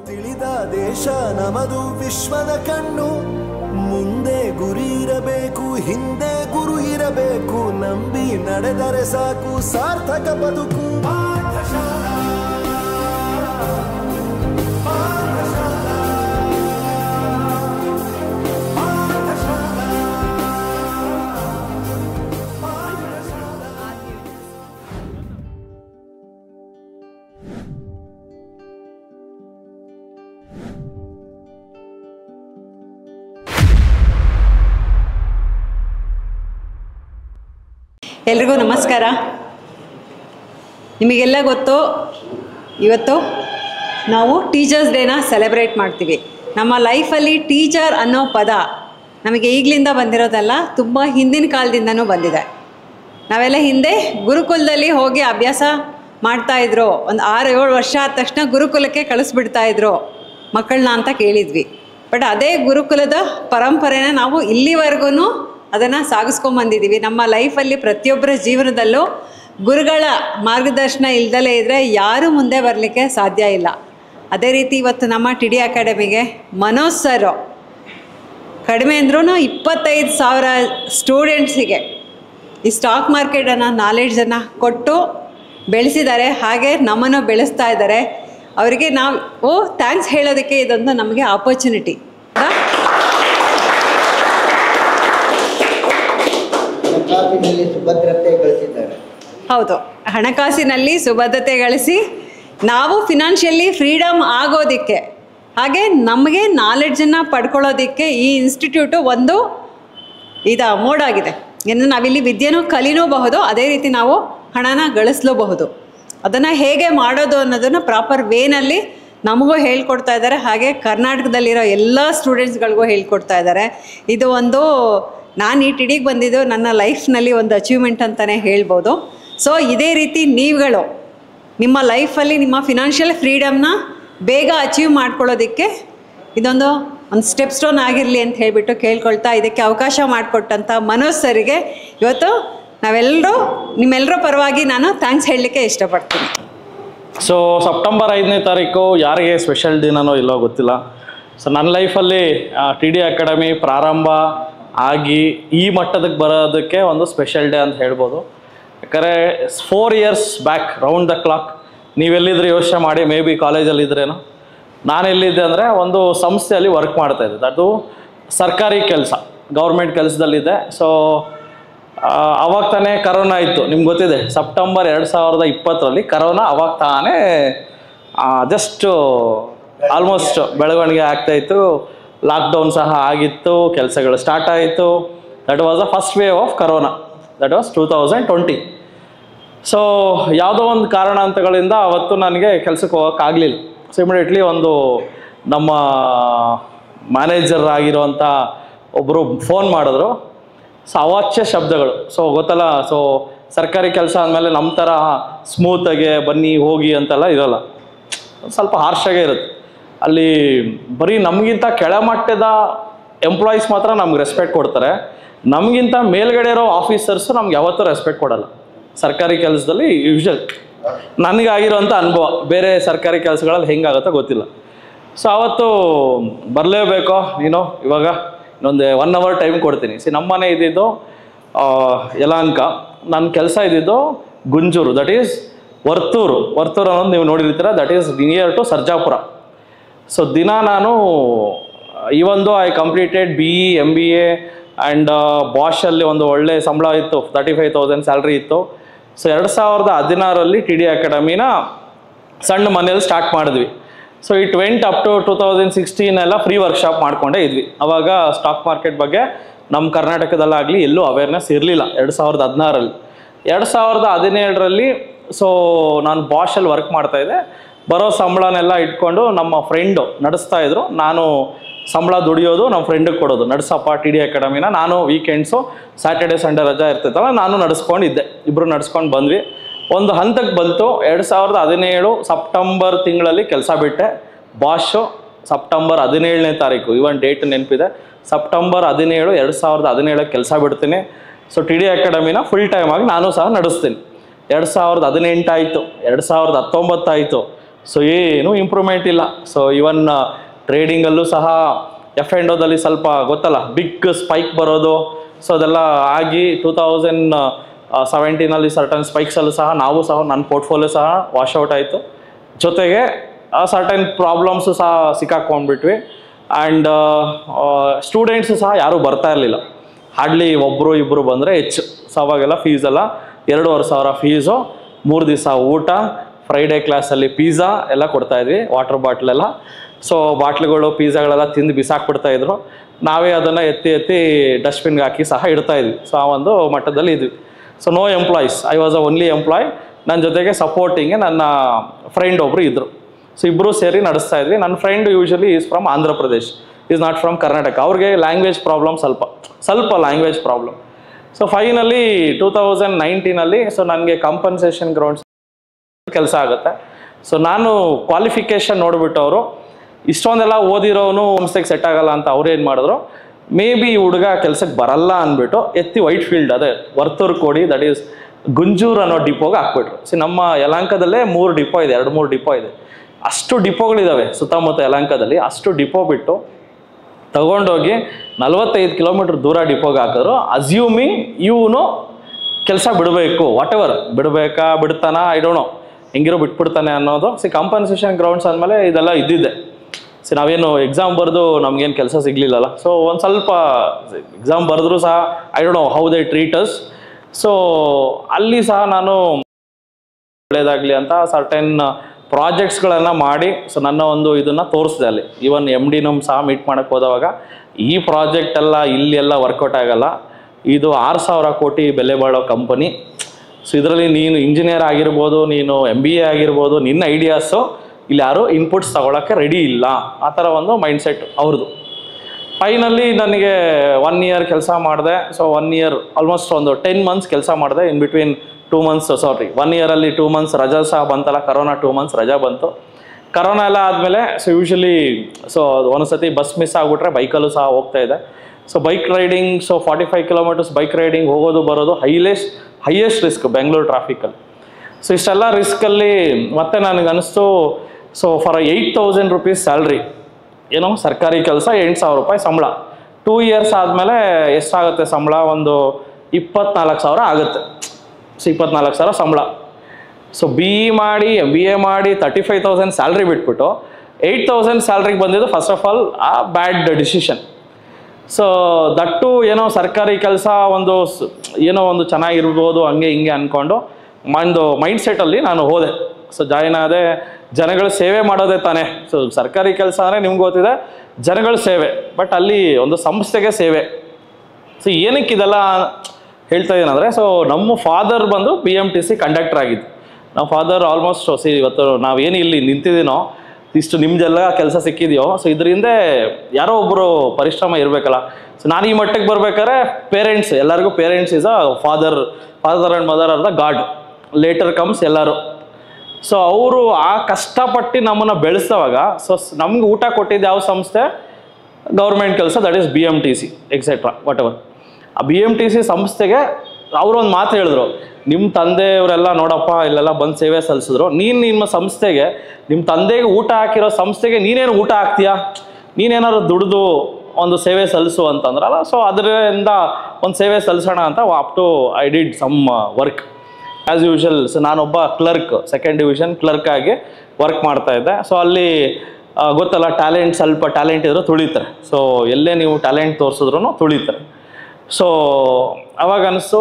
ತಿಳಿದ ದೇಶ ನಮದು ವಿಶ್ವದ ಕಣ್ಣು ಮುಂದೆ ಗುರಿ ಇರಬೇಕು ಹಿಂದೆ ಗುರು ಇರಬೇಕು ನಂಬಿ ನಡೆದರೆ ಸಾಕು ಸಾರ್ಥಕ ಬದುಕು ಪಾಠಶಾಲಾ ಎಲ್ರಿಗೂ ನಮಸ್ಕಾರ ನಿಮಗೆಲ್ಲ ಗೊತ್ತು ಇವತ್ತು ನಾವು ಟೀಚರ್ಸ್ ಡೇನ ಸೆಲೆಬ್ರೇಟ್ ಮಾಡ್ತೀವಿ ನಮ್ಮ ಲೈಫಲ್ಲಿ ಟೀಚರ್ ಅನ್ನೋ ಪದ ನಮಗೆ ಈಗಲಿಂದ ಬಂದಿರೋದಲ್ಲ ತುಂಬ ಹಿಂದಿನ ಕಾಲದಿಂದನೂ ಬಂದಿದೆ ನಾವೆಲ್ಲ ಹಿಂದೆ ಗುರುಕುಲದಲ್ಲಿ ಹೋಗಿ ಅಭ್ಯಾಸ ಮಾಡ್ತಾ ಇದ್ರು ಒಂದು ಆರು ಏಳು ವರ್ಷ ಆದ ತಕ್ಷಣ ಗುರುಕುಲಕ್ಕೆ ಕಳಿಸ್ಬಿಡ್ತಾ ಇದ್ರು ಮಕ್ಕಳನ್ನ ಅಂತ ಕೇಳಿದ್ವಿ ಬಟ್ ಅದೇ ಗುರುಕುಲದ ಪರಂಪರೆನ ನಾವು ಇಲ್ಲಿವರೆಗೂ ಅದನ್ನು ಸಾಗಿಸ್ಕೊಂಬಂದಿದ್ದೀವಿ ನಮ್ಮ ಲೈಫಲ್ಲಿ ಪ್ರತಿಯೊಬ್ಬರ ಜೀವನದಲ್ಲೂ ಗುರುಗಳ ಮಾರ್ಗದರ್ಶನ ಇಲ್ದಲೇ ಇದ್ದರೆ ಯಾರೂ ಮುಂದೆ ಬರಲಿಕ್ಕೆ ಸಾಧ್ಯ ಇಲ್ಲ ಅದೇ ರೀತಿ ಇವತ್ತು ನಮ್ಮ ಟಿ ಡಿ ಅಕಾಡೆಮಿಗೆ ಮನೋಜ್ ಸರ್ ಕಡಿಮೆ ಅಂದ್ರೂ ಇಪ್ಪತ್ತೈದು ಸಾವಿರ ಸ್ಟೂಡೆಂಟ್ಸಿಗೆ ಈ ಸ್ಟಾಕ್ ಮಾರ್ಕೆಟನ್ನು ನಾಲೆಡ್ಜನ್ನು ಕೊಟ್ಟು ಬೆಳೆಸಿದ್ದಾರೆ ಹಾಗೆ ನಮ್ಮನ್ನು ಬೆಳೆಸ್ತಾ ಇದ್ದಾರೆ ಅವರಿಗೆ ನಾವು ಓ ಥ್ಯಾಂಕ್ಸ್ ಹೇಳೋದಕ್ಕೆ ಇದೊಂದು ನಮಗೆ ಆಪರ್ಚುನಿಟಿ ಹಣಕಾಸಿನಲ್ಲಿ ಸುಭದ್ರತೆ ಗಳಿಸಿದ್ದಾರೆ ಹೌದು ಹಣಕಾಸಿನಲ್ಲಿ ಸುಬದ್ಧತೆ ಗಳಿಸಿ ನಾವು ಫಿನಾನ್ಷಿಯಲಿ ಫ್ರೀಡಮ್ ಆಗೋದಕ್ಕೆ ಹಾಗೆ ನಮಗೆ ನಾಲೆಡ್ಜನ್ನು ಪಡ್ಕೊಳ್ಳೋದಕ್ಕೆ ಈ ಇನ್ಸ್ಟಿಟ್ಯೂಟು ಒಂದು ಇದ ಮೋಡಾಗಿದೆ ಇನ್ನು ನಾವಿಲ್ಲಿ ವಿದ್ಯೆನೂ ಕಲಿನೂಬಹುದು ಅದೇ ರೀತಿ ನಾವು ಹಣನ ಗಳಿಸಲೂಬಹುದು ಅದನ್ನು ಹೇಗೆ ಮಾಡೋದು ಅನ್ನೋದನ್ನು ಪ್ರಾಪರ್ ವೇನಲ್ಲಿ ನಮಗೂ ಹೇಳ್ಕೊಡ್ತಾ ಇದ್ದಾರೆ ಹಾಗೆ ಕರ್ನಾಟಕದಲ್ಲಿರೋ ಎಲ್ಲ ಸ್ಟೂಡೆಂಟ್ಸ್ಗಳಿಗೂ ಹೇಳ್ಕೊಡ್ತಾ ಇದ್ದಾರೆ ಇದು ಒಂದು ನಾನು ಈ ಟಿಡಿಗೆ ಬಂದಿದ್ದು ನನ್ನ ಲೈಫ್ನಲ್ಲಿ ಒಂದು ಅಚೀವ್ಮೆಂಟ್ ಅಂತಲೇ ಹೇಳ್ಬೋದು ಸೊ ಇದೇ ರೀತಿ ನೀವುಗಳು ನಿಮ್ಮ ಲೈಫಲ್ಲಿ ನಿಮ್ಮ ಫಿನಾನ್ಷಿಯಲ್ ಫ್ರೀಡಮ್ನ ಬೇಗ ಅಚೀವ್ ಮಾಡ್ಕೊಳ್ಳೋದಕ್ಕೆ ಇದೊಂದು ಒಂದು ಸ್ಟೆಪ್ ಸ್ಟೋನ್ ಆಗಿರಲಿ ಅಂತ ಹೇಳಿಬಿಟ್ಟು ಕೇಳ್ಕೊಳ್ತಾ ಇದಕ್ಕೆ ಅವಕಾಶ ಮಾಡಿಕೊಟ್ಟಂಥ ಮನೋಜ್ ಸರಿಗೆ ಇವತ್ತು ನಾವೆಲ್ಲರೂ ನಿಮ್ಮೆಲ್ಲರ ಪರವಾಗಿ ನಾನು ಥ್ಯಾಂಕ್ಸ್ ಹೇಳಲಿಕ್ಕೆ ಇಷ್ಟಪಡ್ತೀನಿ ಸೊ ಸೆಪ್ಟೆಂಬರ್ ಐದನೇ ತಾರೀಕು ಯಾರಿಗೆ ಸ್ಪೆಷಲ್ ದಿನನೋ ಇಲ್ಲೋ ಗೊತ್ತಿಲ್ಲ ಸೊ ನನ್ನ ಲೈಫಲ್ಲಿ ಟಿ ಡಿ ಅಕಾಡೆಮಿ ಪ್ರಾರಂಭ ಆಗಿ ಈ ಮಟ್ಟದಕ್ಕೆ ಬರೋದಕ್ಕೆ ಒಂದು ಸ್ಪೆಷಲ್ ಡೇ ಅಂತ ಹೇಳ್ಬೋದು ಯಾಕಂದರೆ four years back round the clock ನೀವೆಲ್ಲಿದ್ರೆ ಯೋಚನೆ ಮಾಡಿ ಮೇ ಬಿ ಕಾಲೇಜಲ್ಲಿ ಇದ್ರೇನೋ ನಾನು ಎಲ್ಲಿದ್ದೆ ಅಂದರೆ ಒಂದು ಸಂಸ್ಥೆಯಲ್ಲಿ ವರ್ಕ್ ಮಾಡ್ತಾಯಿದ್ದೆ ಅದು ಸರ್ಕಾರಿ ಕೆಲಸ ಗೌರ್ಮೆಂಟ್ ಕೆಲಸದಲ್ಲಿದ್ದೆ ಸೊ ಅವಾಗ ತಾನೇ ಕರೋನಾ ಇತ್ತು ನಿಮ್ಗೆ ಗೊತ್ತಿದೆ ಸೆಪ್ಟೆಂಬರ್ ಎರಡು ಸಾವಿರದ ಇಪ್ಪತ್ತರಲ್ಲಿ ಕರೋನಾ ಅವಾಗ ತಾನೇ ಜಸ್ಟ್ ಆಲ್ಮೋಸ್ಟ್ ಬೆಳವಣಿಗೆ ಆಗ್ತಾಯಿತ್ತು ಲಾಕ್ಡೌನ್ ಸಹ ಆಗಿತ್ತು ಕೆಲಸಗಳು ಸ್ಟಾರ್ಟ್ ಆಯಿತು that was the first wave of corona that was two thousand twenty so ಯಾವುದೋ ಒಂದು ಕಾರಣಾಂತಗಳಿಂದ ಅವತ್ತು ನನಗೆ ಕೆಲಸಕ್ಕೆ ಹೋಗೋಕ್ಕಾಗಲಿಲ್ಲ ಸೊ ಇಮಿಡಿಯೇಟ್ಲಿ ಒಂದು ನಮ್ಮ ಮ್ಯಾನೇಜರ್ ಆಗಿರುವಂಥ ಒಬ್ಬರು ಫೋನ್ ಮಾಡಿದ್ರು ಸೊ ಅವಾಚ್ಯ ಶಬ್ದಗಳು ಸೊ ಗೊತ್ತಲ್ಲ ಸೊ ಸರ್ಕಾರಿ ಕೆಲಸ ಅಂದಮೇಲೆ ನಮ್ಮ ಥರ ಸ್ಮೂತಾಗೆ ಬನ್ನಿ ಹೋಗಿ ಅಂತೆಲ್ಲ ಇರೋಲ್ಲ ಒಂದ್ ಸ್ವಲ್ಪ ಹಾರ್ಷಾಗೇ ಇರುತ್ತೆ ಅಲ್ಲಿ ಬರೀ ನಮಗಿಂತ ಕೆಳಮಟ್ಟದ ಎಂಪ್ಲಾಯೀಸ್ ಮಾತ್ರ ನಮ್ಗೆ ರೆಸ್ಪೆಕ್ಟ್ ಕೊಡ್ತಾರೆ ನಮಗಿಂತ ಮೇಲ್ಗಡೆ ಇರೋ ಆಫೀಸರ್ಸು ನಮ್ಗೆ ಯಾವತ್ತೂ ರೆಸ್ಪೆಕ್ಟ್ ಕೊಡಲ್ಲ ಸರ್ಕಾರಿ ಕೆಲಸದಲ್ಲಿ ಯೂಶಲ್ ನನಗಾಗಿರೋಂಥ ಅನುಭವ ಬೇರೆ ಸರ್ಕಾರಿ ಕೆಲಸಗಳಲ್ಲಿ ಹೆಂಗಾಗುತ್ತೋ ಗೊತ್ತಿಲ್ಲ ಸೊ ಅವತ್ತು ಬರಲೇಬೇಕೋ ನೀನು ಇವಾಗ ಇನ್ನೊಂದು ಒನ್ ಅವರ್ ಟೈಮ್ ಕೊಡ್ತೀನಿ ಸಿ ನಮ್ಮನೆ ಇದ್ದಿದ್ದು ಆ, ಯಲಹಂಕ ನನ್ನ ಕೆಲಸ ಇದ್ದಿದ್ದು ಗುಂಜೂರು ದಟ್ ಈಸ್ ವರ್ತೂರು ವರ್ತೂರು ಅನ್ನೋದು ನೀವು ನೋಡಿರ್ತೀರ that is near to Sarjapur so ದಿನ ನಾನು ಇವೊಂದು I completed B E M B A and ಬಾಷಲ್ಲಿ ಒಂದು ಒಳ್ಳೆ ಸಂಬಳ ಇತ್ತು ತರ್ಟಿ ಫೈವ್ ತೌಸಂಡ್ ಸ್ಯಾಲ್ರಿ ಇತ್ತು ಸೊ ಎರಡು ಸಾವಿರದ ಹದಿನಾರರಲ್ಲಿ ಟಿ ಡಿ ಅಕಾಡೆಮಿನ ಸಣ್ಣ ಮನೇಲಿ ಸ್ಟಾರ್ಟ್ ಮಾಡಿದ್ವಿ so it went up to two thousand sixteen ಎಲ್ಲ ಫ್ರೀ ವರ್ಕ್ಶಾಪ್ ಮಾಡ್ಕೊಂಡೇ ಇದ್ವಿ ಅವಾಗ ಸ್ಟಾಕ್ ಮಾರ್ಕೆಟ್ ಬಗ್ಗೆ ನಮ್ಮ ಕರ್ನಾಟಕದಲ್ಲಾಗಲಿ ಎಲ್ಲೂ ಅವೇರ್ನೆಸ್ ಇರಲಿಲ್ಲ ಎರಡು ಸಾವಿರದ ಹದಿನಾರಲ್ಲಿ ಎರಡು ಸಾವಿರದ ಹದಿನೇಳರಲ್ಲಿ ಸೊ ನಾನು ಬಾಷಲ್ಲಿ ವರ್ಕ್ ಮಾಡ್ತಾಯಿದ್ದೆ ಬರೋ ಸಂಬಳನೆಲ್ಲ ಇಟ್ಕೊಂಡು ನಮ್ಮ ಫ್ರೆಂಡು ನಡೆಸ್ತಾ ಇದ್ರು ನಾನು ಸಂಬಳ ದುಡಿಯೋದು ನಮ್ಮ ಫ್ರೆಂಡಿಗೆ ಕೊಡೋದು ನಡ್ಸಪ್ಪ ಟಿ ಡಿ ಅಕಾಡೆಮಿನ ನಾನು ವೀಕೆಂಡ್ಸು ಸ್ಯಾಟರ್ಡೆ ಸಂಡೇ ರಜಾ ಇರ್ತಿತ್ತಲ್ಲ ನಾನು ನಡೆಸ್ಕೊಂಡಿದ್ದೆ ಇಬ್ಬರು ನಡ್ಸ್ಕೊಂಡು ಬಂದ್ವಿ ಒಂದು ಹಂತಕ್ಕೆ ಬಂತು ಎರಡು ಸಾವಿರದ ಹದಿನೇಳು ಸೆಪ್ಟೆಂಬರ್ ತಿಂಗಳಲ್ಲಿ ಕೆಲಸ ಬಿಟ್ಟೆ ಬಾಷು ಸೆಪ್ಟೆಂಬರ್ ಹದಿನೇಳನೇ ತಾರೀಕು ಇವನ್ ಡೇಟ್ ನೆನಪಿದೆ ಸೆಪ್ಟೆಂಬರ್ ಹದಿನೇಳು ಎರಡು ಸಾವಿರದ ಹದಿನೇಳಕ್ಕೆ ಕೆಲಸ ಬಿಡ್ತೀನಿ ಸೊ ಟಿ ಡಿ ಅಕಾಡೆಮಿನ ಫುಲ್ ಟೈಮ್ ಆಗಿ ನಾನು ಸಹ ನಡೆಸ್ತೀನಿ ಎರಡು ಸಾವಿರದ ಹದಿನೆಂಟು ಆಯಿತು ಎರಡು ಸಾವಿರದ ಹತ್ತೊಂಬತ್ತು ಆಯಿತು ಸೊ ಏನು ಇಂಪ್ರೂವ್ಮೆಂಟ್ ಇಲ್ಲ ಸೊ ಇವನ್ ಟ್ರೇಡಿಂಗಲ್ಲೂ ಸಹ ಎಫ್ ಆ್ಯಂಡ್ ಓದಲ್ಲಿ ಸ್ವಲ್ಪ ಗೊತ್ತಲ್ಲ ಬಿಗ್ ಸ್ಪೈಕ್ ಬರೋದು ಸೊ ಅದೆಲ್ಲ ಆಗಿ ಟೂ ತೌಸಂಡ್ ಸೆವೆಂಟೀನಲ್ಲಿ ಸರ್ಟನ್ ಸ್ಪೈಕ್ಸಲ್ಲೂ ಸಹ ನಾವು ಸಹ ನನ್ನ ಪೋರ್ಟ್ಫೋಲಿಯೋ ಸಹ ವಾಶೌಟ್ ಆಯಿತು ಜೊತೆಗೆ ಸರ್ಟನ್ ಪ್ರಾಬ್ಲಮ್ಸು ಸಹ ಸಿಕ್ಕಾಕೊಂಡ್ಬಿಟ್ವಿ ಆ್ಯಂಡ್ ಸ್ಟೂಡೆಂಟ್ಸು ಸಹ ಯಾರೂ ಬರ್ತಾ ಇರಲಿಲ್ಲ ಹಾರ್ಡ್ಲಿ ಒಬ್ಬರು ಇಬ್ಬರು ಬಂದರೆ ಹೆಚ್ಚು ಸೊ ಅವಾಗೆಲ್ಲ ಫೀಸೆಲ್ಲ ಎರಡೂವರೆ ಸಾವಿರ ಫೀಸು ಮೂರು ದಿವಸ ಊಟ ಫ್ರೈಡೇ ಕ್ಲಾಸಲ್ಲಿ ಪಿಜ್ಜಾ ಎಲ್ಲ ಕೊಡ್ತಾ ಇದ್ವಿ ವಾಟರ್ ಬಾಟ್ಲೆಲ್ಲ ಸೊ ಬಾಟ್ಲುಗಳು ಪಿಜ್ಜಾಗಳೆಲ್ಲ ತಿಂದು ಬಿಸಾಕ್ಬಿಡ್ತಾ ಇದ್ರು ನಾವೇ ಅದನ್ನು ಎತ್ತಿ ಎತ್ತಿ ಡಸ್ಟ್ಬಿನ್ಗೆ ಹಾಕಿ ಸಹ ಇಡ್ತಾ ಇದ್ವಿ ಸೊ ಆ ಒಂದು ಮಟ್ಟದಲ್ಲಿ ಇದ್ವಿ so no employees I was a only employee ನನ್ನ ಜೊತೆಗೆ ಸಪೋರ್ಟಿಂಗ್ಗೆ ನನ್ನ ಫ್ರೆಂಡ್ ಒಬ್ಬರು ಇದ್ದರು ಸೊ ಇಬ್ಬರು ಸೇರಿ ನಡೆಸ್ತಾ ಇದ್ವಿ ನನ್ನ friend usually is from Andhra Pradesh is not from Karnataka ಅವ್ರಿಗೆ ಲ್ಯಾಂಗ್ವೇಜ್ ಪ್ರಾಬ್ಲಮ್ ಸ್ವಲ್ಪ ಸ್ವಲ್ಪ language problem so finally two thousand ನೈನ್ಟೀನಲ್ಲಿ ಸೊ ನನಗೆ ಕಾಂಪನ್ಸೇಷನ್ ಗ್ರೌಂಡ್ಸ್ ಕೆಲಸ ಆಗುತ್ತೆ ಸೊ ನಾನು ಕ್ವಾಲಿಫಿಕೇಷನ್ ನೋಡಿಬಿಟ್ಟು ಅವರು ಇಷ್ಟೊಂದೆಲ್ಲ ಓದಿರೋನು ಹೋಮ್ಸ್ಟೇಗೆ ಸೆಟ್ ಆಗಲ್ಲ ಅಂತ ಅವ್ರು ಏನು ಮಾಡಿದ್ರು ಮೇ ಬಿ ಈ ಹುಡುಗ ಕೆಲ್ಸಕ್ಕೆ ಬರಲ್ಲ ಅಂದ್ಬಿಟ್ಟು ಎತ್ತಿ ವೈಟ್ ಫೀಲ್ಡ್ ಅದೇ ವರ್ತೂರ್ ಕೊಡಿ ದಟ್ ಈಸ್ ಗುಂಜೂರ್ ಅನ್ನೋ ಡಿಪೋಗೆ ಹಾಕ್ಬಿಟ್ರು ಸಿ ನಮ್ಮ ಯಲಾಂಕದಲ್ಲೇ ಮೂರು ಡಿಪೋ ಇದೆ ಎರಡು ಮೂರು ಡಿಪೋ ಇದೆ ಅಷ್ಟು ಡಿಪೋಗಳಿದ್ದಾವೆ ಸುತ್ತಮುತ್ತ ಯಲಾಂಕದಲ್ಲಿ ಅಷ್ಟು ಡಿಪೋ ಬಿಟ್ಟು ತಗೊಂಡೋಗಿ ನಲವತ್ತೈದು ಕಿಲೋಮೀಟರ್ ದೂರ ಡಿಪೋಗೆ ಹಾಕಿದ್ರು ಅಸ್ಯೂಮಿಂಗ್ ಇವನು ಕೆಲಸ ಬಿಡಬೇಕು ವಾಟ್ ಎವರ್ ಬಿಡಬೇಕಾ ಬಿಡ್ತಾನ ಐ ಡೋಂಟ್ ನೋ ಹೆಂಗಿರೋ ಬಿಟ್ಬಿಡ್ತಾನೆ ಅನ್ನೋದು ಸಿ ಕಾಂಪನ್ಸೇಷನ್ ಗ್ರೌಂಡ್ಸ್ ಅಂದಮೇಲೆ ಇದೆಲ್ಲ ಇದ್ದಿದ್ದೆ ಸಿ ನಾವೇನು ಎಕ್ಸಾಮ್ ಬರೆದು ನಮ್ಗೇನು ಕೆಲಸ ಸಿಗಲಿಲ್ಲಲ್ಲ ಸೊ ಒಂದು ಸ್ವಲ್ಪ ಎಕ್ಸಾಮ್ ಬರೆದ್ರು ಸಹ I don't know how they treats so ಅಲ್ಲಿ ಸಹ ನಾನು ಒಳ್ಳೇದಾಗಲಿ ಅಂತ ಸರ್ಟೆನ್ ಪ್ರಾಜೆಕ್ಟ್ಸ್ಗಳನ್ನು ಮಾಡಿ ಸೊ ನನ್ನ ಒಂದು ಇದನ್ನು ತೋರಿಸಿದೆ ಅಲ್ಲಿ ಈವನ್ ಎಮ್ ಡಿ ನಮ್ ಸಹ ಮೀಟ್ ಮಾಡೋಕ್ಕೆ ಹೋದವಾಗ ಈ ಪ್ರಾಜೆಕ್ಟ್ ಎಲ್ಲ ಇಲ್ಲಿ ಎಲ್ಲ ವರ್ಕೌಟ್ ಆಗಲ್ಲ ಇದು ಆರು ಸಾವಿರ ಕೋಟಿ ಬೆಲೆ ಬಾಳೋ ಕಂಪನಿ ಸೊ ಇದರಲ್ಲಿ ನೀನು ಇಂಜಿನಿಯರ್ ಆಗಿರ್ಬೋದು ನೀನು ಎಮ್ ಬಿ ಎ ಆಗಿರ್ಬೋದು ನಿನ್ನ ಐಡಿಯಾಸು ಇಲ್ಲಿ ಯಾರು ಇನ್ಪುಟ್ಸ್ ತಗೊಳಕ್ಕೆ ರೆಡಿ ಇಲ್ಲ ಆ ಥರ ಒಂದು ಮೈಂಡ್ಸೆಟ್ ಅವ್ರದ್ದು ಫೈನಲ್ಲಿ ನನಗೆ ಒನ್ ಇಯರ್ ಕೆಲಸ ಮಾಡಿದೆ ಸೊ ಒನ್ ಇಯರ್ ಆಲ್ಮೋಸ್ಟ್ ಒಂದು ಟೆನ್ ಮಂತ್ಸ್ ಕೆಲಸ ಮಾಡಿದೆ in between two months sorry one ಇಯರಲ್ಲಿ ಟೂ ಮಂತ್ಸ್ ರಜಾ ಸಹ ಬಂತಲ್ಲ ಕರೋನಾ ಟೂ ಮಂತ್ಸ್ ರಜಾ ಬಂತು ಕರೋನಾ ಎಲ್ಲ ಆದಮೇಲೆ ಸೊ ಯೂಶಲಿ ಸೊ ಒಂದ್ಸತಿ ಬಸ್ ಮಿಸ್ ಆಗಿಬಿಟ್ರೆ ಬೈಕಲ್ಲೂ ಸಹ ಹೋಗ್ತಾ ಇದೆ so bike riding so forty five kilometres bike riding ಹೋಗೋದು ಬರೋದು ಹೈಲೆಸ್ಟ್ ಹೈಯೆಸ್ಟ್ ರಿಸ್ಕ್ ಬೆಂಗಳೂರು ಟ್ರಾಫಿಕಲ್ಲಿ ಸೊ ಇಷ್ಟೆಲ್ಲ ರಿಸ್ಕಲ್ಲಿ ಮತ್ತೆ ನನಗೆ ಅನಿಸ್ತು so for eight thousand rupees salary ಏನೋ ಸರ್ಕಾರಿ ಕೆಲಸ ಎಂಟು ಸಾವಿರ ರೂಪಾಯಿ ಸಂಬಳ ಟೂ ಇಯರ್ಸ್ ಆದಮೇಲೆ ಎಷ್ಟಾಗುತ್ತೆ ಸಂಬಳ ಒಂದು ಇಪ್ಪತ್ನಾಲ್ಕು ಸಾವಿರ ಆಗುತ್ತೆ ಸೊ ಇಪ್ಪತ್ನಾಲ್ಕು ಸಾವಿರ ಸಂಬಳ ಸೊ ಬಿ ಇ ಮಾಡಿ ಎಮ್ ಬಿ ಎ ಮಾಡಿ ತರ್ಟಿ ಫೈವ್ ತೌಸಂಡ್ ಸ್ಯಾಲ್ರಿ ಬಿಟ್ಬಿಟ್ಟು ಏಯ್ಟ್ ತೌಸಂಡ್ ಸ್ಯಾಲ್ರಿಗೆ ಬಂದಿದ್ದು ಫಸ್ಟ್ ಆಫ್ ಆಲ್ ಆ ಬ್ಯಾಡ್ ಡಿಸಿಷನ್ ಸೊ ದಟ್ಟು ಏನೋ ಸರ್ಕಾರಿ ಕೆಲಸ ಒಂದು ಸ್- ಏನೋ ಒಂದು ಚೆನ್ನಾಗಿರ್ಬೋದು ಹಂಗೆ ಹಿಂಗೆ ಅಂದ್ಕೊಂಡು ಒಂದು ಮೈಂಡ್ ಸೆಟ್ಟಲ್ಲಿ ನಾನು ಹೋದೆ ಸೊ ಜಾಯಿನ್ ಆದೆ ಜನಗಳ ಸೇವೆ ಮಾಡೋದೇ ತಾನೇ ಸೊ ಸರ್ಕಾರಿ ಕೆಲಸ ಅಂದರೆ ನಿಮ್ಗೆ ಗೊತ್ತಿದೆ ಜನಗಳ ಸೇವೆ ಬಟ್ ಅಲ್ಲಿ ಒಂದು ಸಂಸ್ಥೆಗೆ ಸೇವೆ ಸೊ ಏನಕ್ಕೆ ಇದೆಲ್ಲ ಹೇಳ್ತಾ ಇದ್ದೀನಿ ಅಂದರೆ ಸೊ ನಮ್ಮ ಫಾದರ್ ಬಂದು B M T C conductor ಆಗಿದ್ದು ನಮ್ಮ ಫಾದರ್ ಆಲ್ಮೋಸ್ಟ್ ಸಿ ಇವತ್ತು ನಾವೇನು ಇಲ್ಲಿ ನಿಂತಿದ್ದೀನೋ ಇಷ್ಟು ನಿಮ್ದೆಲ್ಲ ಕೆಲಸ ಸಿಕ್ಕಿದೆಯೋ ಸೊ ಇದರಿಂದ ಯಾರೋ ಒಬ್ಬರು ಪರಿಶ್ರಮ ಇರಬೇಕಲ್ಲ ಸೊ ನಾನು ಈ ಮಟ್ಟಕ್ಕೆ ಬರ್ಬೇಕಾದ್ರೆ ಪೇರೆಂಟ್ಸ್ ಎಲ್ಲರಿಗೂ parents is a father father and mother are the god later comes ಎಲ್ಲರೂ ಸೊ ಅವರು ಆ ಕಷ್ಟಪಟ್ಟು ನಮ್ಮನ್ನು ಬೆಳೆಸೋವಾಗ ಸೊ ನಮ್ಗೆ ಊಟ ಕೊಟ್ಟಿದ್ದು ಯಾವ ಸಂಸ್ಥೆ ಗೌರ್ಮೆಂಟ್ ಕೆಲಸ that is B M T C etcetera whatever ಆ ಬಿ ಎಮ್ ಟಿ ಸಿ ಸಂಸ್ಥೆಗೆ ಅವರು ಒಂದು ಮಾತು ಹೇಳಿದ್ರು ನಿಮ್ಮ ತಂದೆಯವರೆಲ್ಲ ನೋಡಪ್ಪ ಇಲ್ಲೆಲ್ಲ ಬಂದು ಸೇವೆ ಸಲ್ಲಿಸಿದ್ರು ನೀನು ನಿಮ್ಮ ಸಂಸ್ಥೆಗೆ ನಿಮ್ಮ ತಂದೆಗೆ ಊಟ ಹಾಕಿರೋ ಸಂಸ್ಥೆಗೆ ನೀನೇನು ಊಟ ಹಾಕ್ತೀಯಾ ನೀನೇನಾದ್ರು ದುಡಿದು ಒಂದು ಸೇವೆ ಸಲ್ಲಿಸು ಅಂತಂದ್ರಲ್ಲ ಸೊ ಅದರಿಂದ ಒಂದು ಸೇವೆ ಸಲ್ಲಿಸೋಣ ಅಂತ up to I did some work as usual so ನಾನೊಬ್ಬ ಕ್ಲರ್ಕ್ ಸೆಕೆಂಡ್ ಡಿವಿಷನ್ ಕ್ಲರ್ಕ್ ಆಗಿ ವರ್ಕ್ ಮಾಡ್ತಾ ಇದ್ದೆ ಸೊ ಅಲ್ಲಿ ಆ, ಗೊತ್ತಲ್ಲ ಟ್ಯಾಲೆಂಟ್ ಸ್ವಲ್ಪ ಟ್ಯಾಲೆಂಟ್ ಇದ್ರೂ ತುಳಿತಾರೆ ಸೊ ಎಲ್ಲೇ ನೀವು ಟ್ಯಾಲೆಂಟ್ ತೋರಿಸಿದ್ರು ತುಳಿತಾರೆ ಸೊ ಅವಾಗ ಅನಿಸ್ತು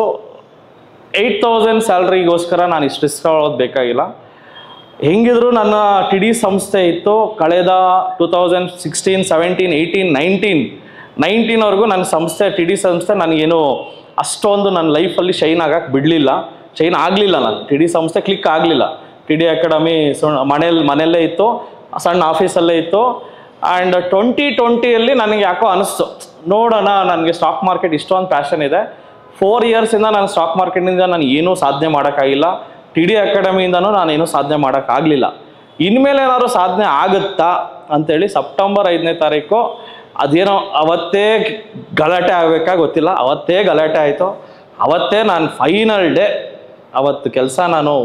ಏಯ್ಟ್ ತೌಸಂಡ್ ಸ್ಯಾಲ್ರಿಗೋಸ್ಕರ ನಾನು ಇಷ್ಟು ರಿಸ್ಕ್ ಆಗೋದು ಬೇಕಾಗಿಲ್ಲ ಹೆಂಗಿದ್ರು ನನ್ನ ಟಿ ಡಿ ಸಂಸ್ಥೆ ಇತ್ತು ಕಳೆದ two thousand sixteen seventeen eighteen nineteen ನೈನ್ಟೀನ್ವರೆಗೂ ನನ್ನ ಸಂಸ್ಥೆ ಟಿ ಡಿ ಸಂಸ್ಥೆ ನನಗೇನು ಅಷ್ಟೊಂದು ನನ್ನ ಲೈಫಲ್ಲಿ ಶೈನ್ ಆಗಕ್ಕೆ ಬಿಡಲಿಲ್ಲ ಶೈನ್ ಆಗಲಿಲ್ಲ ನಾನು ಟಿ ಡಿ ಸಂಸ್ಥೆ ಕ್ಲಿಕ್ ಆಗಲಿಲ್ಲ ಟಿ ಡಿ ಅಕಾಡೆಮಿ ಸೊ ಮನೇಲಿ ಮನೆಯಲ್ಲೇ ಇತ್ತು ಸಣ್ಣ ಆಫೀಸಲ್ಲೇ ಇತ್ತು ಆ್ಯಂಡ್ ಟ್ವೆಂಟಿ ಟ್ವೆಂಟಿಯಲ್ಲಿ ನನಗೆ ಯಾಕೋ ಅನಿಸ್ತು ನೋಡೋಣ ನನಗೆ ಸ್ಟಾಕ್ ಮಾರ್ಕೆಟ್ ಇಷ್ಟೊಂದು ಪ್ಯಾಷನ್ ಇದೆ ಫೋರ್ ಇಯರ್ಸಿಂದ ನಾನು ಸ್ಟಾಕ್ ಮಾರ್ಕೆಟ್ನಿಂದ ನಾನು ಏನೂ ಸಾಧನೆ ಮಾಡೋಕ್ಕಾಗಿಲ್ಲ ಟಿ ಡಿ ಅಕಾಡೆಮಿಯಿಂದನೂ ನಾನೇನು ಸಾಧನೆ ಮಾಡೋಕ್ಕಾಗಲಿಲ್ಲ ಇನ್ಮೇಲೆ ಏನಾದ್ರು ಸಾಧನೆ ಆಗುತ್ತಾ ಅಂತೇಳಿ ಸೆಪ್ಟೆಂಬರ್ ಐದನೇ ತಾರೀಕು ಅದೇನೋ ಅವತ್ತೇ ಗಲಾಟೆ ಆಗಬೇಕಾ ಗೊತ್ತಿಲ್ಲ ಅವತ್ತೇ ಗಲಾಟೆ ಆಯಿತು ಅವತ್ತೇ ನಾನು ಫೈನಲ್ ಡೇ ಅವತ್ತು ಕೆಲಸ ನಾನು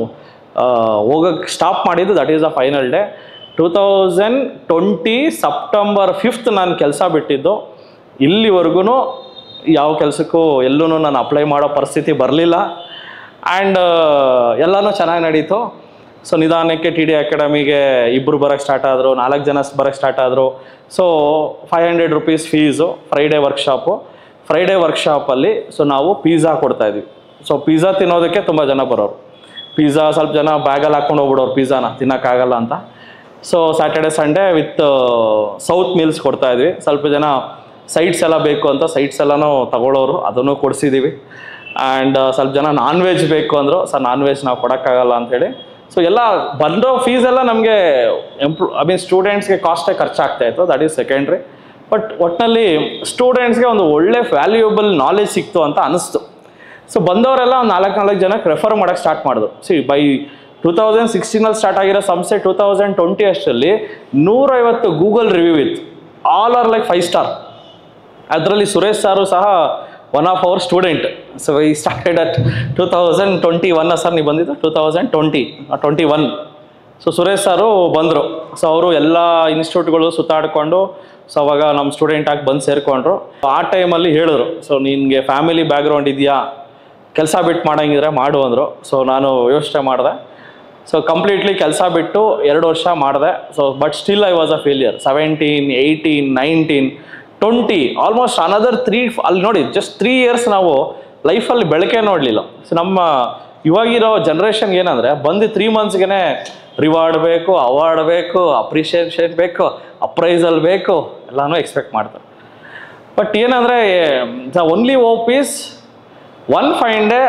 ಹೋಗಕ್ಕೆ ಸ್ಟಾಪ್ ಮಾಡಿದ್ದು that is the final day two thousand twenty September fifth ನಾನು ಕೆಲಸ ಬಿಟ್ಟಿದ್ದು ಇಲ್ಲಿವರೆಗೂ ಯಾವ ಕೆಲಸಕ್ಕೂ ಎಲ್ಲೂ ನಾನು ಅಪ್ಲೈ ಮಾಡೋ ಪರಿಸ್ಥಿತಿ ಬರಲಿಲ್ಲ ಆ್ಯಂಡ್ ಎಲ್ಲನೂ ಚೆನ್ನಾಗಿ ನಡೀತು ಸೊ ನಿಧಾನಕ್ಕೆ ಟಿ ಡಿ ಅಕಾಡೆಮಿಗೆ ಇಬ್ಬರು ಬರೋಕ್ಕೆ ಸ್ಟಾರ್ಟ್ ಆದರು ನಾಲ್ಕು ಜನ ಬರೋಕ್ಕೆ ಸ್ಟಾರ್ಟ್ ಆದರು so five hundred rupees fees Friday workshop Friday ವರ್ಕ್ಶಾಪಲ್ಲಿ ಸೊ ನಾವು ಪಿಜ್ಜಾ ಕೊಡ್ತಾಯಿದ್ವಿ ಸೊ ಪಿಜ್ಜಾ ತಿನ್ನೋದಕ್ಕೆ ತುಂಬ ಜನ ಬರೋರು ಪಿಜ್ಜಾ ಸ್ವಲ್ಪ ಜನ ಬ್ಯಾಗಲ್ಲಿ ಹಾಕ್ಕೊಂಡು ಹೋಗ್ಬಿಡೋರು ಪಿಜ್ಜಾನ ತಿನ್ನೋಕ್ಕಾಗಲ್ಲ ಅಂತ so Saturday Sunday with south meals ಕೊಡ್ತಾ ಇದ್ವಿ ಸ್ವಲ್ಪ ಜನ ಸೈಟ್ಸ್ ಎಲ್ಲ ಬೇಕು ಅಂತ ಸೈಟ್ಸ್ ಎಲ್ಲನೂ ತಗೊಳ್ಳೋರು ಅದನ್ನು ಕೊಡಿಸಿದ್ದೀವಿ ಆ್ಯಂಡ್ ಸ್ವಲ್ಪ ಜನ ನಾನ್ ವೆಜ್ ಬೇಕು ಅಂದರು ಸರ್ ನಾನ್ ವೆಜ್ ನಾವು ಕೊಡೋಕ್ಕಾಗಲ್ಲ ಅಂಥೇಳಿ ಸೊ ಎಲ್ಲ ಬಂದಿರೋ ಫೀಸ್ ಎಲ್ಲ ನಮಗೆ ಎಂಪ್ಲೂ ಐ ಮೀನ್ ಸ್ಟೂಡೆಂಟ್ಸ್ಗೆ ಕಾಸ್ಟೇ ಖರ್ಚಾಗ್ತಾ ಇತ್ತು ದಟ್ ಈಸ್ ಸೆಕೆಂಡ್ರಿ ಬಟ್ ಒಟ್ಟಿನಲ್ಲಿ ಸ್ಟೂಡೆಂಟ್ಸ್ಗೆ ಒಂದು ಒಳ್ಳೆ ವ್ಯಾಲ್ಯೂಯಬಲ್ ನಾಲೆಜ್ ಸಿಕ್ತು ಅಂತ ಅನಿಸ್ತು ಸೊ ಬಂದವರೆಲ್ಲ ಒಂದು ನಾಲ್ಕು ನಾಲ್ಕು ಜನಕ್ಕೆ ರೆಫರ್ ಮಾಡೋಕ್ಕೆ ಸ್ಟಾರ್ಟ್ ಮಾಡಿದ್ರು ಸಿ ಬೈ ಟೂ ತೌಸಂಡ್ ಸಿಕ್ಸ್ಟೀನಲ್ಲಿ ಸ್ಟಾರ್ಟ್ ಆಗಿರೋ ಸಂಸ್ಥೆ ಟೂ ತೌಸಂಡ್ ಟ್ವೆಂಟಿ ಅಷ್ಟರಲ್ಲಿ ನೂರೈವತ್ತು ಗೂಗಲ್ ರಿವ್ಯೂ ಇತ್ತು all are like five star ಅದರಲ್ಲಿ ಸುರೇಶ್ ಸಾರು ಸಹ one of our student so ಈ started at two thousand twenty ಒನ್ನ ಸರ್ ನೀವು ಬಂದಿದ್ದು two thousand twenty twenty one so Suresh sir ಬಂದರು ಸೊ ಅವರು ಎಲ್ಲ ಇನ್ಸ್ಟಿಟ್ಯೂಟ್ಗಳು ಸುತ್ತಾಡಿಕೊಂಡು ಸೊ ಅವಾಗ ನಮ್ಮ ಸ್ಟೂಡೆಂಟ್ ಆಗಿ ಬಂದು ಸೇರಿಕೊಂಡ್ರು ಆ ಟೈಮಲ್ಲಿ ಹೇಳಿದ್ರು ಸೊ ನಿನಗೆ ಫ್ಯಾಮಿಲಿ ಬ್ಯಾಕ್ಗ್ರೌಂಡ್ ಇದೆಯಾ ಕೆಲಸ ಬಿಟ್ಟು ಮಾಡಂಗಿದ್ರೆ ಮಾಡು ಅಂದರು ಸೊ ನಾನು ಯೋಚನೆ ಮಾಡಿದೆ ಸೊ ಕಂಪ್ಲೀಟ್ಲಿ ಕೆಲಸ ಬಿಟ್ಟು ಎರಡು ವರ್ಷ ಮಾಡಿದೆ so but still I was a failure seventeen eighteen nineteen twenty almost another three ಅಲ್ಲಿ ನೋಡಿ ಜಸ್ಟ್ ತ್ರೀ ಇಯರ್ಸ್ ನಾವು ಲೈಫಲ್ಲಿ ಬೆಳಕೆ ನೋಡಲಿಲ್ಲ ಸೊ ನಮ್ಮ ಇವಾಗಿರೋ ಜನ್ರೇಷನ್ಗೆ ಏನಂದರೆ ಬಂದು ತ್ರೀ ಮಂತ್ಸ್ಗೆ ರಿವಾರ್ಡ್ ಬೇಕು ಅವಾರ್ಡ್ ಬೇಕು ಅಪ್ರಿಷಿಯೇಷನ್ ಬೇಕು ಅಪ್ರೈಸಲ್ ಬೇಕು ಎಲ್ಲನೂ ಎಕ್ಸ್ಪೆಕ್ಟ್ ಮಾಡ್ತಾರೆ ಬಟ್ ಏನಂದರೆ the only hope is one fine day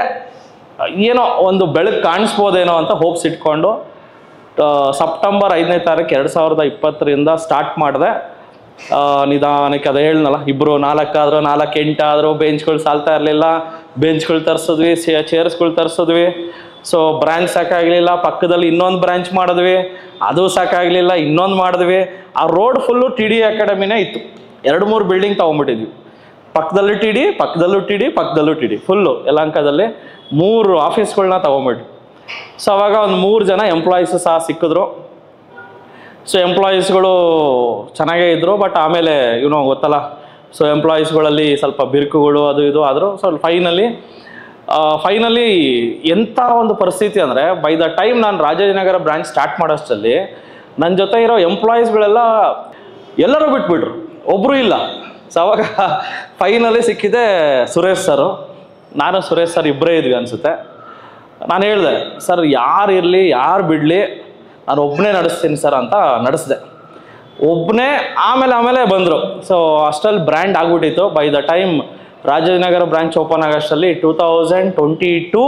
ಏನೋ ಒಂದು ಬೆಳಕು ಕಾಣಿಸ್ಬೋದೇನೋ ಅಂತ ಹೋಪ್ಸ್ ಇಟ್ಕೊಂಡು ಆ, ಸೆಪ್ಟೆಂಬರ್ ಐದನೇ ತಾರೀಕು ಎರಡು ಸಾವಿರದ ಇಪ್ಪತ್ತರಿಂದ ಸ್ಟಾರ್ಟ್ ಮಾಡಿದೆ ನಿಧಾನಕ್ಕೆ ಅದು ಹೇಳ್ನಲ್ಲ ಇಬ್ಬರು ನಾಲ್ಕಾದ್ರು ನಾಲ್ಕು ಎಂಟಾದ್ರು ಬೆಂಚ್ಗಳು ಸಾಲ್ತಾ ಇರಲಿಲ್ಲ ಬೆಂಚ್ಗಳು ತರಿಸಿದ್ವಿ ಚೇರ್ಸ್ಗಳು ತರಿಸಿದ್ವಿ ಸೊ ಬ್ರಾಂಚ್ ಸಾಕಾಗಲಿಲ್ಲ ಪಕ್ಕದಲ್ಲಿ ಇನ್ನೊಂದು ಬ್ರಾಂಚ್ ಮಾಡಿದ್ವಿ ಅದು ಸಾಕಾಗಲಿಲ್ಲ ಇನ್ನೊಂದು ಮಾಡಿದ್ವಿ ಆ ರೋಡ್ ಫುಲ್ಲು ಟಿ ಡಿ ಅಕಾಡೆಮಿನೇ ಇತ್ತು ಎರಡು ಮೂರು ಬಿಲ್ಡಿಂಗ್ ತೊಗೊಂಡ್ಬಿಟ್ಟಿದ್ವಿ ಪಕ್ಕದಲ್ಲೂ ಟಿ ಡಿ ಪಕ್ಕದಲ್ಲೂ ಟಿ ಡಿ ಪಕ್ಕದಲ್ಲೂ ಟಿ ಡಿ ಫುಲ್ಲು ಯಲಹಂಕದಲ್ಲಿ ಮೂರು ಆಫೀಸ್ಗಳನ್ನ ತೊಗೊಂಬಿಟ್ಟು ಸೊ ಅವಾಗ ಒಂದು ಮೂರು ಜನ ಎಂಪ್ಲಾಯೀಸು ಸಹ ಸಿಕ್ಕಿದ್ರು ಸೊ ಎಂಪ್ಲಾಯೀಸ್ಗಳು ಚೆನ್ನಾಗೇ ಇದ್ದರು ಬಟ್ ಆಮೇಲೆ ಇವನು ಗೊತ್ತಲ್ಲ ಸೊ ಎಂಪ್ಲಾಯೀಸ್ಗಳಲ್ಲಿ ಸ್ವಲ್ಪ ಬಿರುಕುಗಳು ಅದು ಇದು ಆದರೂ ಸ್ವಲ್ಪ ಫೈನಲಿ ಫೈನಲಿ ಎಂಥ ಒಂದು ಪರಿಸ್ಥಿತಿ ಅಂದರೆ ಬೈ ದ ಟೈಮ್ ನಾನು ರಾಜಾಜಿನಗರ ಬ್ರಾಂಚ್ ಸ್ಟಾರ್ಟ್ ಮಾಡೋಷ್ಟರಲ್ಲಿ ನನ್ನ ಜೊತೆ ಇರೋ ಎಂಪ್ಲಾಯೀಸ್ಗಳೆಲ್ಲ ಎಲ್ಲರೂ ಬಿಟ್ಬಿಟ್ರು ಒಬ್ಬರು ಇಲ್ಲ ಸೊ ಅವಾಗ ಫೈನಲಿ ಸಿಕ್ಕಿದೆ ಸುರೇಶ್ ಸರು ನಾನು ಸುರೇಶ್ ಸರ್ ಇಬ್ಬರೇ ಇದ್ವಿ ಅನಿಸುತ್ತೆ ನಾನು ಹೇಳಿದೆ ಸರ್ ಯಾರು ಇರಲಿ ಯಾರು ಬಿಡಲಿ ನಾನು ಒಬ್ಬನೇ ನಡೆಸ್ತೀನಿ ಸರ್ ಅಂತ ನಡೆಸಿದೆ ಒಬ್ಬನೇ ಆಮೇಲೆ ಆಮೇಲೆ ಬಂದರು ಸೊ ಅಷ್ಟರಲ್ಲಿ ಬ್ರ್ಯಾಂಡ್ ಆಗ್ಬಿಟ್ಟಿತ್ತು by the time Rajajinagar branch open ಆಗೋಷ್ಟರಲ್ಲಿ two thousand twenty two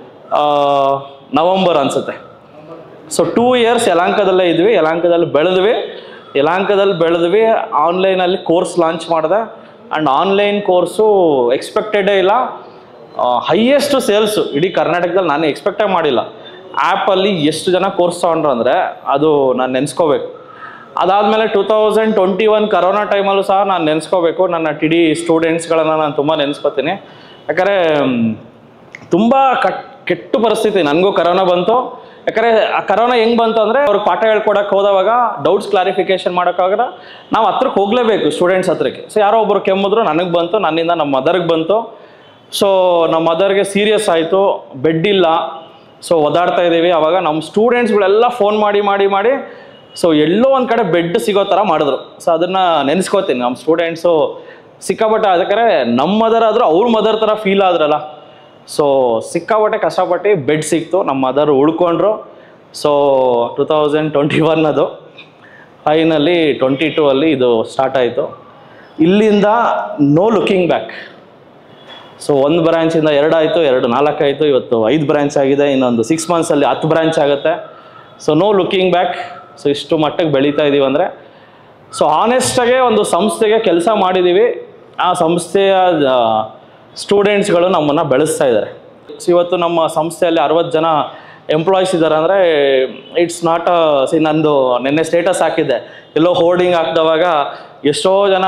November ಅನಿಸುತ್ತೆ ಸೊ ಟೂ ಇಯರ್ಸ್ ಯಲಾಂಕದಲ್ಲೇ ಇದ್ವಿ ಯಲಾಂಕದಲ್ಲಿ ಬೆಳೆದ್ವಿ ಯಲಾಂಕದಲ್ಲಿ ಬೆಳೆದ್ವಿ ಆನ್ಲೈನಲ್ಲಿ ಕೋರ್ಸ್ ಲಾಂಚ್ ಮಾಡಿದೆ ಆ್ಯಂಡ್ ಆನ್ಲೈನ್ ಕೋರ್ಸು ಎಕ್ಸ್ಪೆಕ್ಟೆಡೇ ಇಲ್ಲ ಹೈಯೆಸ್ಟ್ ಸೇಲ್ಸು ಇಡೀ ಕರ್ನಾಟಕದಲ್ಲಿ ನಾನು ಎಕ್ಸ್ಪೆಕ್ಟೇ ಮಾಡಿಲ್ಲ ಆ್ಯಪಲ್ಲಿ ಎಷ್ಟು ಜನ ಕೋರ್ಸ್ ತೊಗೊಂಡ್ರು ಅಂದರೆ ಅದು ನಾನು ನೆನೆಸ್ಕೋಬೇಕು ಅದಾದಮೇಲೆ two thousand twenty one corona ಟೈಮಲ್ಲೂ ಸಹ ನಾನು ನೆನೆಸ್ಕೋಬೇಕು ನನ್ನ ಟಿ ಡಿ ಸ್ಟೂಡೆಂಟ್ಸ್ಗಳನ್ನು ನಾನು ತುಂಬ ನೆನೆಸ್ಕೋತೀನಿ ಯಾಕಂದರೆ ತುಂಬ ಕಟ್ ಕೆಟ್ಟು ಪರಿಸ್ಥಿತಿ ನನಗೂ ಕರೋನಾ ಬಂತು ಯಾಕಂದರೆ ಆ ಕರೋನಾ ಹೆಂಗೆ ಬಂತು ಅಂದರೆ ಅವ್ರಿಗೆ ಪಾಠ ಹೇಳ್ಕೊಡಕ್ಕೆ ಹೋದವಾಗ ಡೌಟ್ಸ್ ಕ್ಲಾರಿಫಿಕೇಶನ್ ಮಾಡೋಕ್ಕಾಗದ ನಾವು ಹತ್ರಕ್ಕೆ ಹೋಗಲೇಬೇಕು ಸ್ಟೂಡೆಂಟ್ಸ್ ಹತ್ರಕ್ಕೆ ಸೊ ಯಾರೋ ಒಬ್ಬರು ಕೆಮ್ಮಿದ್ರು ನನಗೆ ಬಂತು ನನ್ನಿಂದ ನಮ್ಮ ಮದರ್ಗೆ ಬಂತು ಸೊ ನಮ್ಮ ಮದರ್ಗೆ ಸೀರಿಯಸ್ ಆಯಿತು ಬೆಡ್ ಇಲ್ಲ ಸೊ ಒದಾಡ್ತಾ ಇದ್ದೀವಿ ಅವಾಗ ನಮ್ಮ ಸ್ಟೂಡೆಂಟ್ಸ್ಗಳೆಲ್ಲ ಫೋನ್ ಮಾಡಿ ಮಾಡಿ ಮಾಡಿ ಸೊ ಎಲ್ಲೋ ಒಂದು ಕಡೆ ಬೆಡ್ ಸಿಗೋ ಥರ ಮಾಡಿದ್ರು ಸೊ ಅದನ್ನು ನೆನೆಸ್ಕೋತೀನಿ ನಮ್ಮ ಸ್ಟೂಡೆಂಟ್ಸು ಸಿಕ್ಕಾಪಟ್ಟೆ ಅದಕ್ಕೆ ನಮ್ಮ ಮದರ್ ಆದರೂ ಅವ್ರ ಮದರ್ ಥರ ಫೀಲ್ ಆದ್ರಲ್ಲ ಸೊ ಸಿಕ್ಕಾಪಟ್ಟೆ ಕಷ್ಟಪಟ್ಟು ಬೆಡ್ ಸಿಕ್ತು ನಮ್ಮ ಮದರ್ ಉಳ್ಕೊಂಡ್ರು so two thousand twenty one ಅದು ಫೈನಲ್ಲಿ ಟ್ವೆಂಟಿ ಟೂ ಅಲ್ಲಿ ಇದು ಸ್ಟಾರ್ಟ್ ಆಯಿತು ಇಲ್ಲಿಂದ ನೋ ಲುಕಿಂಗ್ ಬ್ಯಾಕ್ ಸೊ ಒಂದು ಬ್ರಾಂಚಿಂದ ಎರಡು ಆಯಿತು ಎರಡು ನಾಲ್ಕು ಆಯಿತು ಇವತ್ತು ಐದು ಬ್ರಾಂಚ್ ಆಗಿದೆ ಇನ್ನೊಂದು ಸಿಕ್ಸ್ ಮಂತ್ಸಲ್ಲಿ ಹತ್ತು ಬ್ರಾಂಚ್ ಆಗುತ್ತೆ so no looking back so ಇಷ್ಟು ಮಟ್ಟಕ್ಕೆ ಬೆಳೀತಾ ಇದ್ದೀವಿ ಅಂದರೆ ಸೊ ಆನೆಸ್ಟಾಗೆ ಒಂದು ಸಂಸ್ಥೆಗೆ ಕೆಲಸ ಮಾಡಿದ್ದೀವಿ ಆ ಸಂಸ್ಥೆಯ ಸ್ಟೂಡೆಂಟ್ಸ್ಗಳು ನಮ್ಮನ್ನು ಬೆಳೆಸ್ತಾ ಇದ್ದಾರೆ ಸೊ ಇವತ್ತು ನಮ್ಮ ಸಂಸ್ಥೆಯಲ್ಲಿ ಅರವತ್ತು ಜನ ಎಂಪ್ಲಾಯೀಸ್ ಇದ್ದಾರೆ ಅಂದರೆ ಇಟ್ಸ್ ನಾಟ್ ಸಿ ನಂದು ನಿನ್ನೆ ಸ್ಟೇಟಸ್ ಹಾಕಿದ್ದೆ ಎಲ್ಲೋ ಹೋರ್ಡಿಂಗ್ ಹಾಕಿದವಾಗ ಎಷ್ಟೋ ಜನ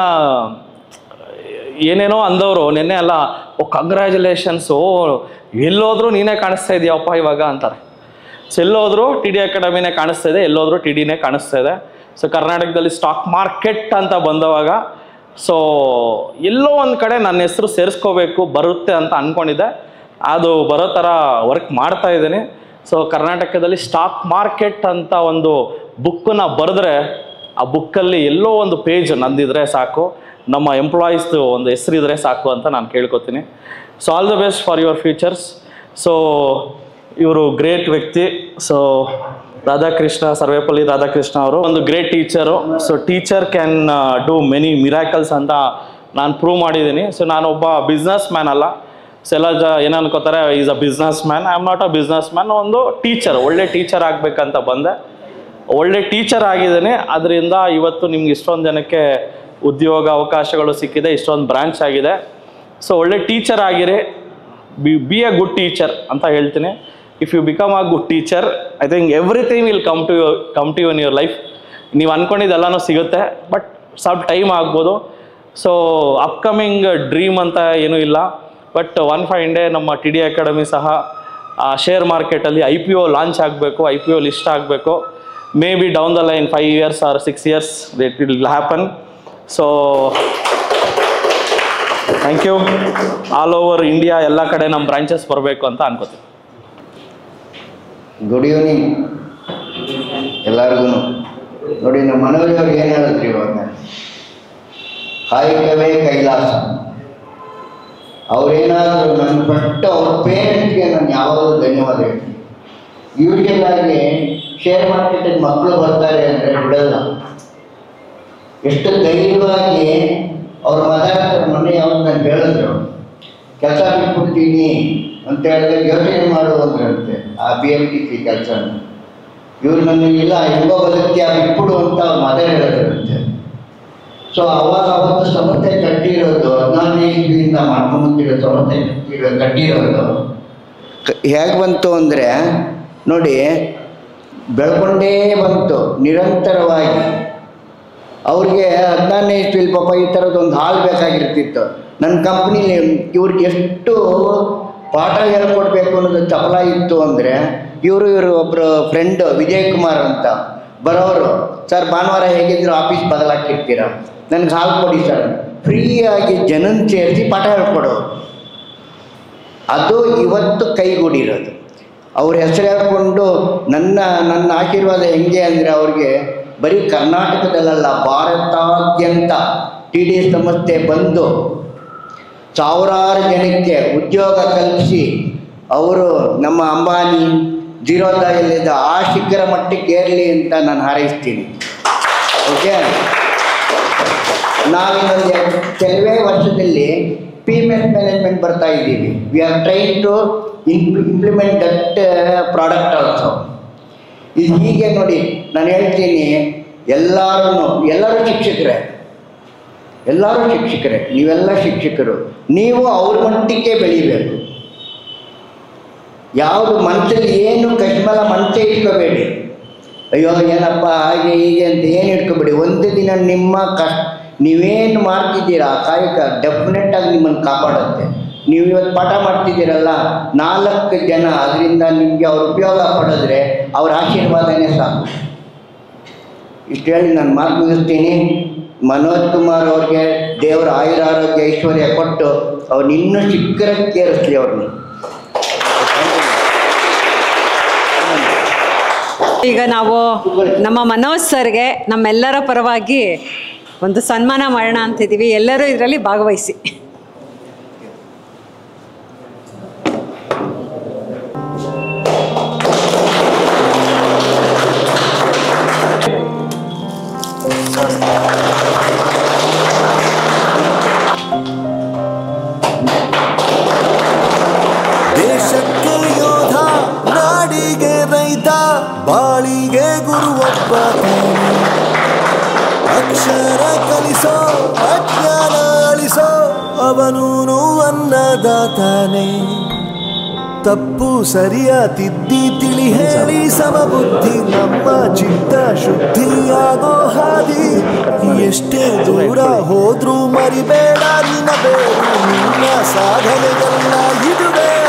ಏನೇನೋ ಅಂದವರು ನಿನ್ನೆ ಅಲ್ಲ ಓ ಕಂಗ್ರ್ಯಾಚುಲೇಷನ್ಸು ಎಲ್ಲೋದ್ರೂ ನೀನೇ ಕಾಣಿಸ್ತಾ ಇದೆಯಪ್ಪ ಇವಾಗ ಅಂತಾರೆ ಸೊ ಎಲ್ಲೋದ್ರೂ ಟಿ ಡಿ ಅಕಾಡೆಮಿನೇ ಕಾಣಿಸ್ತಾ ಇದೆ ಎಲ್ಲೋದ್ರೂ ಟಿ ಡಿನೇ ಕಾಣಿಸ್ತಾ ಇದೆ ಸೊ ಕರ್ನಾಟಕದಲ್ಲಿ ಸ್ಟಾಕ್ ಮಾರ್ಕೆಟ್ ಅಂತ ಬಂದವಾಗ ಸೊ ಎಲ್ಲೋ ಒಂದು ಕಡೆ ನನ್ನ ಹೆಸರು ಸೇರಿಸ್ಕೋಬೇಕು ಬರುತ್ತೆ ಅಂತ ಅಂದ್ಕೊಂಡಿದ್ದೆ ಅದು ಬರೋ ಥರ ವರ್ಕ್ ಮಾಡ್ತಾ ಇದ್ದೀನಿ ಸೊ ಕರ್ನಾಟಕದಲ್ಲಿ ಸ್ಟಾಕ್ ಮಾರ್ಕೆಟ್ ಅಂತ ಒಂದು ಬುಕ್ಕನ್ನ ಬರೆದ್ರೆ ಆ ಬುಕ್ಕಲ್ಲಿ ಎಲ್ಲೋ ಒಂದು ಪೇಜ್ ನಂದಿದ್ರೆ ಸಾಕು ನಮ್ಮ ಎಂಪ್ಲಾಯೀಸ್ದು ಒಂದು ಹೆಸರಿದ್ರೆ ಸಾಕು ಅಂತ ನಾನು ಕೇಳ್ಕೊತೀನಿ so all the best for your futures so ಇವರು ಗ್ರೇಟ್ ವ್ಯಕ್ತಿ ಸೊ ರಾಧಾಕೃಷ್ಣ ಸರ್ವೇಪಲ್ಲಿ ರಾಧಾಕೃಷ್ಣ ಅವರು ಒಂದು great teacher so teacher can do many miracles ಅಂತ ನಾನು ಪ್ರೂವ್ ಮಾಡಿದ್ದೀನಿ ಸೊ ನಾನೊಬ್ಬ ಬಿಸ್ನೆಸ್ ಮ್ಯಾನ್ ಅಲ್ಲ ಸೊ ಎಲ್ಲ ಜ ಏನು ಅನ್ಕೋತಾರೆ is a business man I am not a business man ಒಂದು ಟೀಚರ್ ಒಳ್ಳೆ ಟೀಚರ್ ಆಗಬೇಕಂತ ಬಂದೆ ಒಳ್ಳೆ ಟೀಚರ್ ಆಗಿದ್ದೇನೆ ಅದರಿಂದ ಇವತ್ತು ನಿಮ್ಗೆ ಇಷ್ಟೊಂದು ಜನಕ್ಕೆ ಉದ್ಯೋಗ ಅವಕಾಶಗಳು ಸಿಕ್ಕಿದೆ ಇಷ್ಟೊಂದು ಬ್ರಾಂಚ್ ಆಗಿದೆ ಸೊ ಒಳ್ಳೆ ಟೀಚರ್ ಆಗಿರಿ be be a good teacher ಅಂತ ಹೇಳ್ತೀನಿ if you become a good teacher I think everything will come to come to in your life ನೀವು ಅಂದ್ಕೊಂಡಿದ್ದೆಲ್ಲನೂ ಸಿಗುತ್ತೆ ಬಟ್ ಸ್ವಲ್ಪ ಟೈಮ್ ಆಗ್ಬೋದು ಸೊ ಅಪ್ಕಮಿಂಗ್ ಡ್ರೀಮ್ ಅಂತ ಏನೂ ಇಲ್ಲ ಬಟ್ ಒನ್ ಫೈವ್ ಡೇ ನಮ್ಮ ಟಿ ಡಿ ಅಕಾಡೆಮಿ ಸಹ ಶೇರ್ ಮಾರ್ಕೆಟಲ್ಲಿ ಐ ಪಿ ಒ ಲಾಂಚ್ ಆಗಬೇಕು ಐ ಪಿ ಒ ಲಿಸ್ಟ್ ಆಗಬೇಕು maybe down the line five years or six years it will happen so thank you all over India ಎಲ್ಲ ಕಡೆ ನಮ್ಮ branches ಬರಬೇಕು ಅಂತ ಅನ್ಕೋತೀನಿ ಗುಡ್ ಈವ್ನಿಂಗ್ ಎಲ್ಲರಿಗೂ ನೋಡಿ ನಮ್ಮ ಮನೋಜ್ ಅವ್ರಿಗೆ ಏನು ಹೇಳಿದ್ರಿ ಇವಾಗ ಕಾಯಕವೇ ಕೈಲಾಸ ಅವ್ರೇನಾದರೂ ನನ್ನ ಫಸ್ಟ್ ಅವ್ರ ಪೇರೆಂಟ್ಸ್ಗೆ ನಾನು ಯಾವಾಗಲೂ ಧನ್ಯವಾದ ಹೇಳ್ತೀನಿ ಯೂಶಲ್ ಆಗಿ ಶೇರ್ ಮಾರ್ಕೆಟಿಗೆ ಮಕ್ಕಳು ಬರ್ತಾರೆ ಅಂದರೆ ಬಿಡಲ್ಲ ಎಷ್ಟು ಧೈರ್ಯವಾಗಿ ಅವ್ರ ಮದರ್ ಮೊನ್ನೆ ಯಾವಾಗ ನಾನು ಹೇಳಿದ್ರು ಕೆಲಸ ಬಿಟ್ಬಿಡ್ತೀನಿ ಅಂತ ಹೇಳಿದ್ರೆ ಯೋಚನೆ ಮಾಡುವಂದ್ರಂತೆ ಆ ಬಿ ಎಮ್ ಟಿ ಸಿ ಕೆಲಸ ಇವ್ರು ನನಗೆ ಇಲ್ಲ ಹೆಂಗೋ ಬದುಕ್ತಿಯ ಬಿಟ್ಬಿಡು ಅಂತ ಅವ್ರ ಮದರ್ ಹೇಳಿದ್ರಂತೆ ಸೊ ಅವಾಗ ಅವತ್ತು ಸಮಸ್ಯೆ ಕಟ್ಟಿರೋದು ಹದಿನಾರನೇ ಇಸ್ವಿಯಿಂದ ಮಾಡ್ಕೊಂಬಂದಿರೋ ಸಮಸ್ಯೆ ಕಟ್ಟಿರೋ ಕಟ್ಟಿರೋದು ಹೇಗೆ ಬಂತು ಅಂದರೆ ನೋಡಿ ಬೆಳ್ಕೊಂಡೇ ಬಂತು ನಿರಂತರವಾಗಿ ಅವ್ರಿಗೆ ಹದಿನಾರನೇ ಇಸ್ವಿಲ್ ಪಾಪ ಈ ಥರದ್ದು ಒಂದು ಹಾಲ್ ಬೇಕಾಗಿರ್ತಿತ್ತು ನನ್ನ ಕಂಪ್ನಿಲಿ ಇವ್ರಿಗೆ ಎಷ್ಟು ಪಾಠ ಹೇಳ್ಕೊಡ್ಬೇಕು ಅನ್ನೋದು ಚಪಲ ಇತ್ತು ಅಂದರೆ ಇವರು ಇವರು ಒಬ್ಬರು ಫ್ರೆಂಡ್ ವಿಜಯ್ ಕುಮಾರ್ ಅಂತ ಬರೋರು ಸರ್ ಭಾನುವಾರ ಹೇಗಿದ್ರು ಆಫೀಸ್ ಬದಲಾಕಿರ್ತೀರ ನನಗೆ ಹಾಲು ಕೊಡಿ ಸರ್ ಫ್ರೀಯಾಗಿ ಜನನ್ ಸೇರಿಸಿ ಪಾಠ ಹೇಳ್ಕೊಡೋರು ಅದು ಇವತ್ತು ಕೈಗೂಡಿರೋದು ಅವ್ರ ಹೆಸರು ಹೇಳ್ಕೊಂಡು ನನ್ನ ನನ್ನ ಆಶೀರ್ವಾದ ಹೆಂಗೆ ಅಂದರೆ ಅವ್ರಿಗೆ ಬರೀ ಕರ್ನಾಟಕದಲ್ಲ ಭಾರತಾದ್ಯಂತ ಟಿ ಡಿ ಸಂಸ್ಥೆ ಬಂದು ಸಾವಿರಾರು ಜನಕ್ಕೆ ಉದ್ಯೋಗ ಕಲ್ಪಿಸಿ ಅವರು ನಮ್ಮ ಅಂಬಾನಿ ಜೀರೋದಾಯಲ್ಲಿದ್ದ ಆ ಶಿಖರ ಮಟ್ಟಕ್ಕೆ ಏರಲಿ ಅಂತ ನಾನು ಹಾರೈಸ್ತೀನಿ ಓಕೆ ನಾವಿನ್ನೊಂದು ಎರಡು ಕೆಲವೇ ವರ್ಷದಲ್ಲಿ ಪಿ ಎಮ್ ಎಸ್ ಮ್ಯಾನೇಜ್ಮೆಂಟ್ ಬರ್ತಾ ಇದ್ದೀವಿ we are train to implement that product also ಇದು ಹೀಗೆ ನೋಡಿ ನಾನು ಹೇಳ್ತೀನಿ ಎಲ್ಲರೂ ಎಲ್ಲರೂ ಶಿಕ್ಷಕರೇ ಎಲ್ಲರೂ ಶಿಕ್ಷಕರೇ ನೀವೆಲ್ಲ ಶಿಕ್ಷಕರು ನೀವು ಅವ್ರ ಮಟ್ಟಕ್ಕೆ ಬೆಳಿಬೇಕು ಯಾವುದು ಮನಸ್ಸಲ್ಲಿ ಏನು ಕಶ್ಮಲ ಮನಸ್ಸೇ ಇಟ್ಕೋಬೇಡಿ ಅಯ್ಯೋ ಏನಪ್ಪ ಹಾಗೆ ಹೀಗೆ ಅಂತ ಏನು ಇಟ್ಕೋಬೇಡಿ ಒಂದು ದಿನ ನಿಮ್ಮ ಕಷ್ಟ ನೀವೇನು ಮಾಡ್ತಿದ್ದೀರಾ ಆ ಕಾಯಕ ಡೆಫಿನೆಟ್ ಆಗಿ ನಿಮ್ಮನ್ನು ಕಾಪಾಡುತ್ತೆ ನೀವು ಇವತ್ತು ಪಾಠ ಮಾಡ್ತಿದ್ದೀರಲ್ಲ ನಾಲ್ಕು ಜನ ಅದರಿಂದ ನಿಮಗೆ ಅವ್ರ ಉಪಯೋಗ ಪಡೆದ್ರೆ ಅವ್ರ ಆಶೀರ್ವಾದನೇ ಸಾಕು ಇಷ್ಟು ಹೇಳಿ ನಾನು ಮಾತು ಮುಗಿಸ್ತೀನಿ ಮನೋಜ್ ಕುಮಾರ್ ಅವ್ರಿಗೆ ದೇವರ ಆಯುರ ಆರೋಗ್ಯ ಐಶ್ವರ್ಯ ಕೊಟ್ಟು ಅವ್ರನ್ನ ಇನ್ನೂ ಶಿಖರಕ್ಕೇರಿಸ್ಲಿ ಅವ್ರನ್ನ ಈಗ ನಾವು ನಮ್ಮ ಮನೋಜ್ ಸರ್ಗೆ ನಮ್ಮೆಲ್ಲರ ಪರವಾಗಿ ಒಂದು ಸನ್ಮಾನ ಮಾಡೋಣ ಅಂತಿದ್ದೀವಿ ಎಲ್ಲರೂ ಇದರಲ್ಲಿ ಭಾಗವಹಿಸಿ ದೇಶಕ್ಕೆ ಯೋಧ ನಾಡಿಗೆ ರೈತ ಬಾಳಿಗೆ ಗುರುವೊಬ್ಬ ತಾನೆ. ಅಕ್ಷರ ಕಲಿಸೋ ಅಜ್ಞಾನ ಅಳಿಸೋ ಅವನೂನು ಅನ್ನದಾತಾನೆ ತಪ್ಪು ಸರಿಯ ತಿದ್ದಿ ತಿಳಿ ಹೇಳಿ ಸಮಬುದ್ಧಿ ನಮ್ಮ ಚಿತ್ತ ಶುದ್ಧಿಯಾಗೋ ಹಾದಿ ಎಷ್ಟೇ ದೂರ ಹೋದ್ರೂ ಮರಿಬೇಡ ನಿನ್ನ ಬೇರು ನಿನ್ನ ಸಾಧನೆಗೆಲ್ಲ ಇದುವೇ